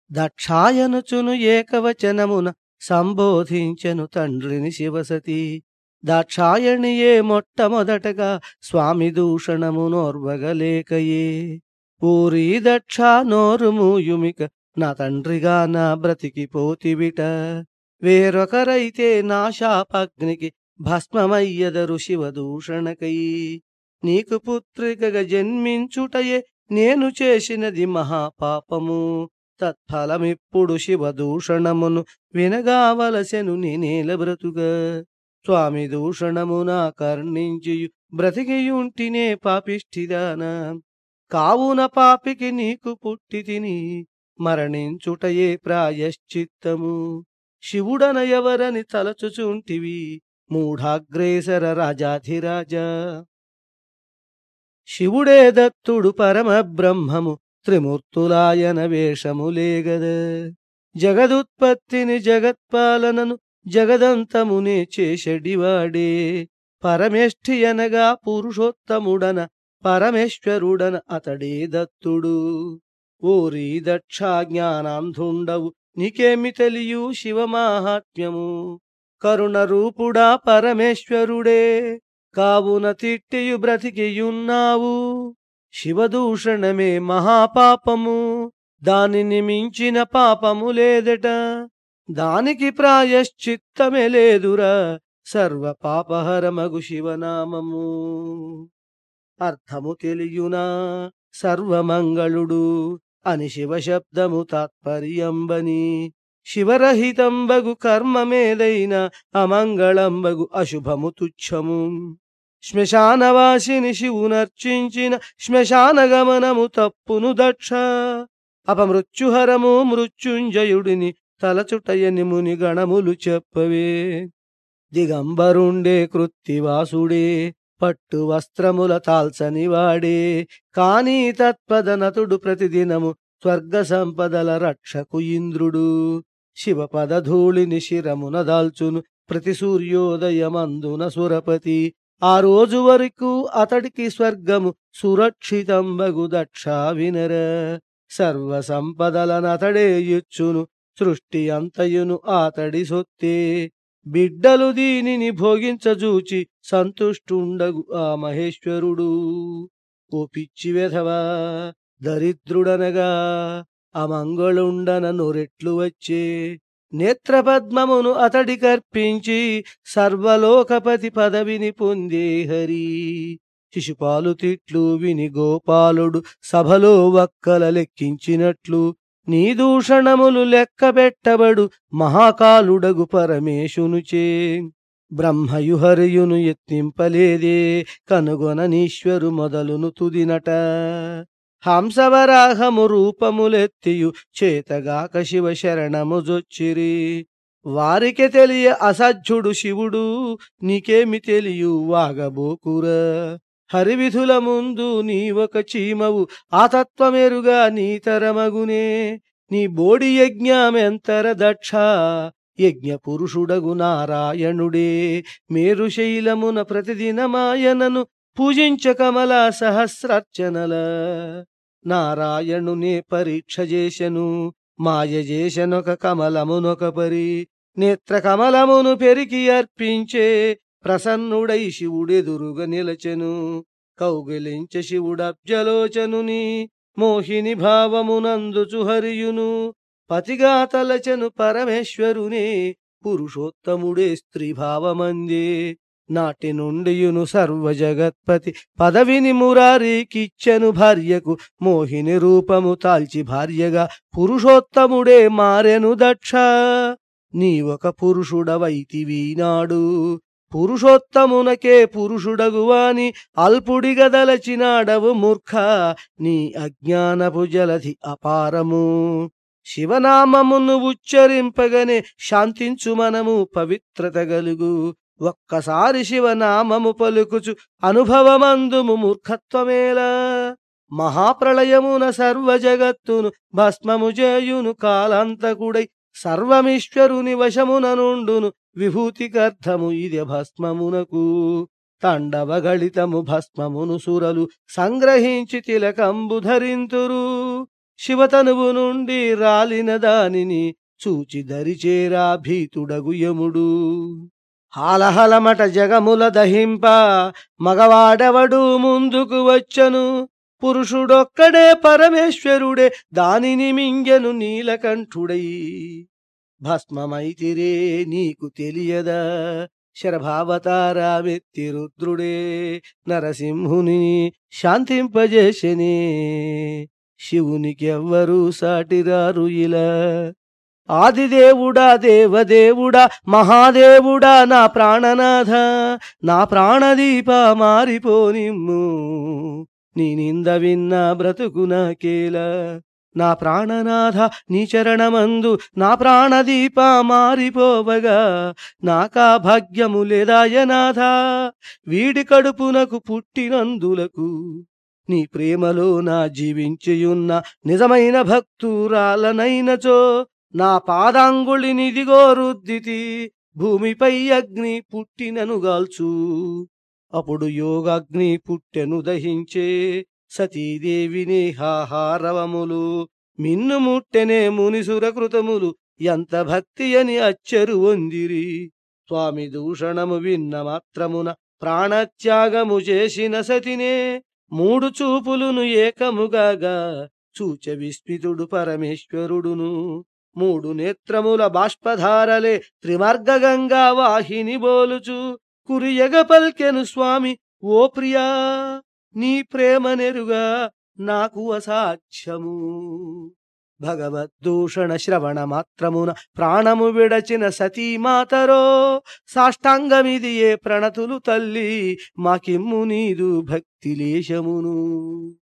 దక్షాయనుచును ఏకవచనమున సంబోధించెను తండ్రిని శివసతి దాక్షాయణియే మొట్టమొదటగా స్వామి దూషణమునోర్వగలేకయే ఊరి దక్ష నోరు మూయుమిక నా తండ్రిగా నా బ్రతికిపోతివిట వేరొకరైతే నా శాపగ్నికి భస్మమయ్యదరు శివదూషణకై నీకు పుత్రికగా జన్మించుటయే నేను చేసినది మహాపాపము తత్ఫలమిప్పుడు శివదూషణమును వినగావలసెను నేనేల బ్రతుగా స్వామి దూషణమున కర్ణించియు బ్రతికియుంటినే పాపిష్టిదానా కావున పాపికి నీకు పుట్టి తిని మరణించుటయే ప్రాయశ్చిత్తము శివుడన ఎవరని తలచుచుంటివి మూఢాగ్రేసర రాజాధిరాజా శివుడే దత్తుడు పరమ బ్రహ్మము త్రిమూర్తులాయన వేషములేగద జగదుత్పత్తిని జగత్పాలనను జగదంతమునే చేషడివాడే పరమేష్ఠి అనగా పురుషోత్తముడన పరమేశ్వరుడన అతడే దత్తుడు ఓరి దక్షా జ్ఞానాంధుండవు నీకేమి తెలియు శివమాహాత్మ్యము కరుణ రూపుడా పరమేశ్వరుడే కావున తిట్టియు బ్రతికియున్నావు శివదూషణమే మహాపాపము దానిని మించిన పాపము లేదట దానికి ప్రాయశ్చిత్తమే లేదురా సర్వ పాపహరమగు శివనామము అర్థము తెలియునా సర్వమంగళుడు అని శివశబ్దము తాత్పర్యంబని శివరహితంబగు కర్మమేదైన అమంగళంబగు అశుభము తుచ్చము శ్మశానవాసిని శివునర్చించిన శ్మశాన గమనము తప్పును దక్ష అపమృత్యుహరము మృత్యుంజయుడిని తలచుటయని ముని గణములు చెప్పవే దిగంబరుండే కృత్తివాసుడే పట్టు వస్త్రముల తాల్చని వాడే కాని తత్పదనతుడు ప్రతిదినము స్వర్గ సంపదల రక్షకు ఇంద్రుడు శివపదధూళిని శిరమున దాల్చును ప్రతి సూర్యోదయమందున సురపతి ఆ రోజు వరకు అతడికి స్వర్గము సురక్షితంబగు దక్షా వినర సర్వ సంపదలనతడే ఇచ్చును సృష్టి అంతయును అతడి సొత్తే బిడ్డలు దీనిని భోగించజూచి సంతుష్టుండగు ఆ మహేశ్వరుడు ఓ పిచ్చి వెధవా దరిద్రుడనగా అమంగళుండన నొరెట్లు వచ్చే నేత్రపద్మమును అతడి కర్పించి సర్వలోకపతి పదవిని పొందే హరి శిశుపాలు తిట్లు విని గోపాలుడు సభలో వక్కల లెక్కించినట్లు నీ దూషణములు లెక్క పెట్టబడు మహాకాలుడగు పరమేశునుచే బ్రహ్మయుహరియును ఎత్తింపలేదే కనుగొననీశ్వరు మొదలును తుదినట హంసవరాహము రూపములెత్తియు చేతగాక శివ శరణము జొచ్చిరి వారికి తెలియ అసధ్యుడు శివుడు నీకేమి తెలియు వాగబోకురా హరివిధుల ముందు నీ ఒక చీమవు ఆ తత్వమెరుగా నీతరమగునే నీ బోడి యజ్ఞమెంతర దక్ష యజ్ఞ పురుషుడగు నారాయణుడే మేరు శైలమున ప్రతిదినమాయనను పూజించ కమల సహస్రార్చనల నారాయణునే పరీక్ష చేసెను మాయ చేసెనొక కమలమునొక పరి నేత్ర కమలమును పెరికి అర్పించే ప్రసన్నుడై శివుడెదురుగా నిలచెను కౌగిలించ శివుడబ్జలోచనుని మోహిని భావమునందుచు హరియును పతిగా తలచెను పరమేశ్వరునే పురుషోత్తముడే స్త్రీ భావమందే నాటి నుండియును సర్వ జగత్పతి పదవిని మురారీకిచ్చెను భార్యకు మోహిని రూపము తాల్చి భార్యగా పురుషోత్తముడే మారెను దక్ష నీ ఒక పురుషుడవైతివి నాడు పురుషోత్తమునకే పురుషుడగువాని అల్పుడిగదలచినాడవు మూర్ఖ నీ అజ్ఞానపు జలధి అపారము శివనామమును ఉచ్చరింపగనే శాంతించు మనము పవిత్రత గలుగు ఒక్కసారి శివనామము పలుకుచు అనుభవమందుము మూర్ఖత్వమేలా మహాప్రళయమున సర్వ జగత్తును భస్మము చేయును కాలాంతకుడై సర్వమీశ్వరుని వశమున నుండును విభూతికర్థము ఇది భస్మమునకు తండవగళితము భస్మమును సురలు సంగ్రహించి తిలకంబు ధరింతురు శివతనువు నుండి రాలిన దానిని చూచి దరిచేరా భీతుడగు యముడు హాలహలమట జగముల దహింప మగవాడెవడు ముందుకు వచ్చను పురుషుడొక్కడే పరమేశ్వరుడే దానిని మింగెను నీలకంఠుడై భస్మమైతిరే నీకు తెలియదా శరభావతారామెత్తి రుద్రుడే నరసింహుని శాంతింపజేసెనే శివునికి ఎవ్వరూ సాటిరారు ఇలా ఆదిదేవుడా దేవదేవుడా మహాదేవుడా నా ప్రాణనాథ నా ప్రాణదీప మారిపోనిమ్ము నీ నింద విన్న బ్రతుకు నాకేలా నా ప్రాణనాథ నీ చరణమందు నా ప్రాణదీప మారిపోవగా నాకా భాగ్యము లేదాయనాథ వీడి కడుపునకు పుట్టినందులకు నీ ప్రేమలో నా జీవించియున్న నిజమైన భక్తురాలనైనచో నా పాదాంగుళినిదిగో రుద్దితి భూమిపై అగ్ని పుట్టినను గాల్చు అప్పుడు యోగాగ్ని పుట్టెను దహించే సతీదేవిని హాహారవములు మిన్ను ముట్టెనే మునిసుర కృతములు ఎంత భక్తి అని అచ్చరు వందిరి స్వామి దూషణము విన్న మాత్రమున ప్రాణత్యాగము చేసిన సతినే మూడు చూపులును ఏకముగాగా చూచ విస్మితుడు పరమేశ్వరుడును మూడు నేత్రముల బాష్పధారలే త్రిమార్గగంగా వాహిని బోలుచు కురియగ పల్కెను స్వామి ఓ ప్రియా నీ ప్రేమ నెరుగా నాకు అసాధ్యము భగవద్దూషణ శ్రవణ మాత్రమున ప్రాణము విడచిన సతీమాతరో సాష్టాంగమిది ఏ ప్రణతులు తల్లి మాకిమ్ము నీదు భక్తి లేశమును